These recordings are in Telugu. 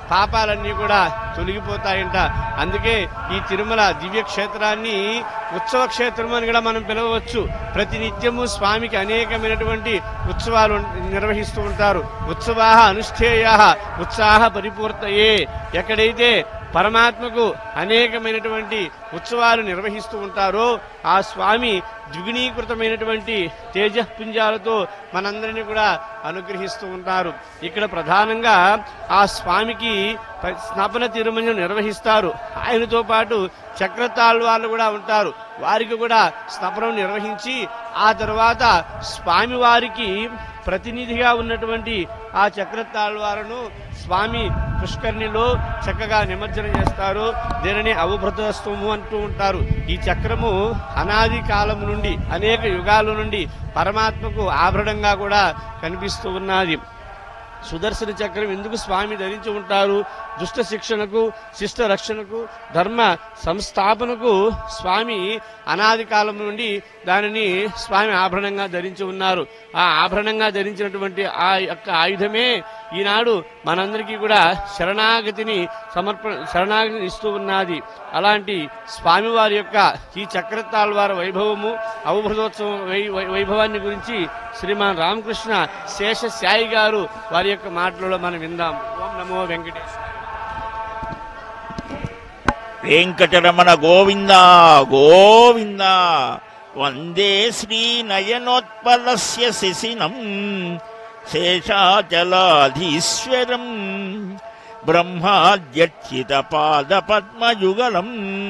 పాపాలన్నీ కూడా తొలగిపోతాయంట అందుకే ఈ తిరుమల దివ్య క్షేత్రాన్ని ఉత్సవ క్షేత్రం అని కూడా మనం పిలవవచ్చు ప్రతి నిత్యము స్వామికి అనేకమైనటువంటి ఉత్సవాలు నిర్వహిస్తూ ఉంటారు ఉత్సవా అనుష్ఠేయ ఉత్సాహ పరిపూర్తయే ఎక్కడైతే పరమాత్మకు అనేకమైనటువంటి ఉత్సవాలు నిర్వహిస్తూ ఉంటారో ఆ స్వామి ద్విగుణీకృతమైనటువంటి తేజపుంజాలతో మనందరినీ కూడా అనుగ్రహిస్తూ ఉంటారు ఇక్కడ ప్రధానంగా ఆ స్వామికి ప- స్నపన తిరుమలను నిర్వహిస్తారు ఆయనతో పాటు చక్రతాళ్ వాళ్ళు కూడా ఉంటారు వారికి కూడా స్నపనం నిర్వహించి ఆ తర్వాత స్వామి వారికి ప్రతినిధిగా ఉన్నటువంటి ఆ చక్రతాళ్వారను స్వామి పుష్కరిణిలో చక్కగా నిమజ్జనం చేస్తారు దీనిని అవభృతస్తము అంటూ ఉంటారు ఈ చక్రము అనాది కాలం నుండి అనేక యుగాల నుండి పరమాత్మకు ఆభరణంగా కూడా కనిపిస్తూ ఉన్నది సుదర్శన చక్రం ఎందుకు స్వామి ధరించి ఉంటారు దుష్ట శిక్షణకు శిష్ట రక్షణకు ధర్మ సంస్థాపనకు స్వామి అనాది కాలం నుండి దానిని స్వామి ఆభరణంగా ధరించి ఉన్నారు ఆ ఆభరణంగా ధరించినటువంటి ఆ యొక్క ఆయుధమే ఈనాడు మనందరికీ కూడా శరణాగతిని సమర్పణ శరణాగతిని ఇస్తూ ఉన్నది అలాంటి స్వామివారి యొక్క ఈ చక్రతాళ్వార వైభవము అవభృతోత్సవం వై- వై- వైభవాన్ని గురించి శ్రీమాన్ రామకృష్ణ శేష సాయి గారు వారి యొక్క మాటలలో మనం విందాం ఓం నమో వెంకటేశ్వర వెంకటరమణ గోవింద గోవింద వందే శ్రీ నయనోత్పలస్య శిశినం శేషాచలాధీశ్వరం బ్రహ్మాద్యర్చిత పాద పద్మయుగలం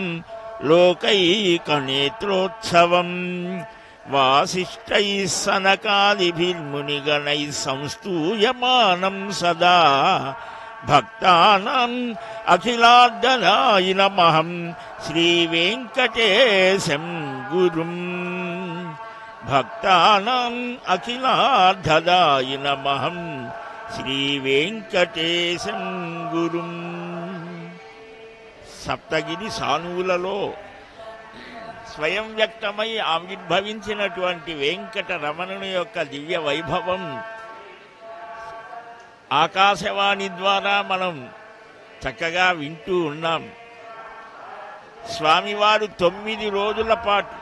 లోకైకనేత్రోత్సవం వాసిష్టై సనకాదిభిర్మునిగణై సంస్తూయమానం సదా భక్తానాం అఖిలార్దనాయ నమః శ్రీ వెంకటేశం గురుం భక్తానాం అఖిలార్ధదాయ నమః శ్రీ వెంకటేశం గురుం సప్తగిరి సానువులలో స్వయం వ్యక్తమై ఆవిర్భవించినటువంటి వెంకట రమణుని యొక్క దివ్య వైభవం ఆకాశవాణి ద్వారా మనం చక్కగా వింటూ ఉన్నాం స్వామివారు తొమ్మిది రోజుల పాటు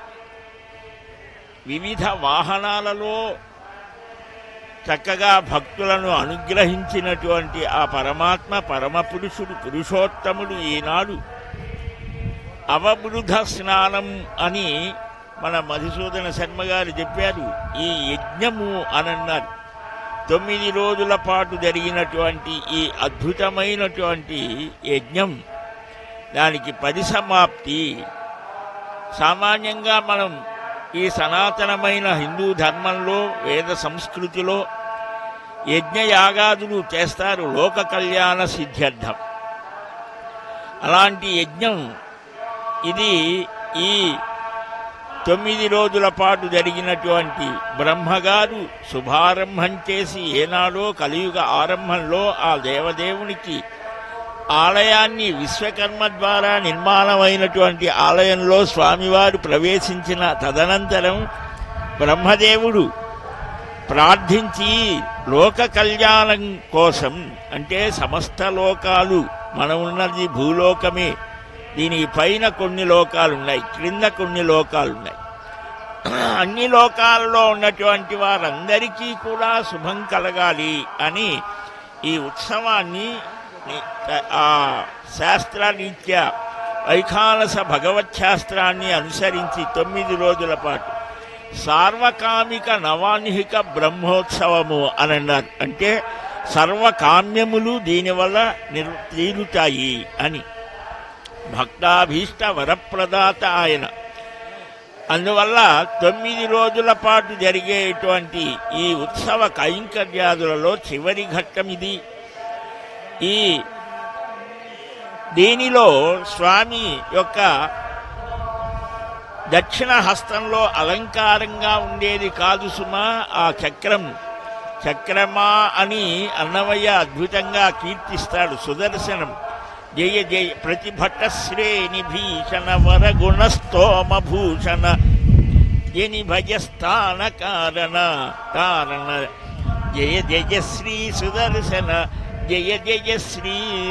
వివిధ వాహనాలలో చక్కగా భక్తులను అనుగ్రహించినటువంటి ఆ పరమాత్మ పరమ పురుషుడు పురుషోత్తముడు ఈనాడు అవబృధ స్నానం అని మన మధుసూదన శర్మ గారు చెప్పారు ఈ యజ్ఞము అనన్నారు తొమ్మిది రోజుల పాటు జరిగినటువంటి ఈ అద్భుతమైనటువంటి యజ్ఞం దానికి పరిసమాప్తి సామాన్యంగా మనం ఈ సనాతనమైన హిందూ ధర్మంలో వేద సంస్కృతిలో యజ్ఞయాగాదులు చేస్తారు లోక కళ్యాణ సిద్ధ్యర్థం అలాంటి యజ్ఞం ఇది ఈ తొమ్మిది రోజుల పాటు జరిగినటువంటి బ్రహ్మగారు శుభారంభం చేసి ఏనాడో కలియుగ ఆరంభంలో ఆ దేవదేవునికి ఆలయాన్ని విశ్వకర్మ ద్వారా నిర్మాణమైనటువంటి ఆలయంలో స్వామివారు ప్రవేశించిన తదనంతరం బ్రహ్మదేవుడు ప్రార్థించి లోక కళ్యాణం కోసం అంటే సమస్త లోకాలు మనం ఉన్నది భూలోకమే దీనికి పైన కొన్ని లోకాలు ఉన్నాయి క్రింద కొన్ని లోకాలు ఉన్నాయి అన్ని లోకాలలో ఉన్నటువంటి వారందరికీ కూడా శుభం కలగాలి అని ఈ ఉత్సవాన్ని ని- ఆ శాస్త్రరీత్యా వైఖానస భగవత్ శాస్త్రాన్ని అనుసరించి తొమ్మిది రోజుల పాటు సార్వకామిక నవాన్హిక బ్రహ్మోత్సవము అని అన్నారు అంటే సర్వకామ్యములు దీనివల్ల నిర్ తీరుతాయి అని భక్తాభీష్ట వరప్రదాత ఆయన అందువల్ల తొమ్మిది రోజుల పాటు జరిగేటువంటి ఈ ఉత్సవ కైంకర్యాదులలో చివరి ఘట్టం ఇది ఈ దీనిలో స్వామి యొక్క దక్షిణ హస్తంలో అలంకారంగా ఉండేది కాదు సుమా ఆ చక్రం చక్రమా అని అన్నమయ్య అద్భుతంగా కీర్తిస్తాడు సుదర్శనం జయ జయ ప్రతిభట శ్రేణి భీషణ వర గుణస్తోమ భూషణ జని భజస్థాన కారణ కారణ జయ జయ శ్రీ సుదర్శన జయ జయ శ్రీ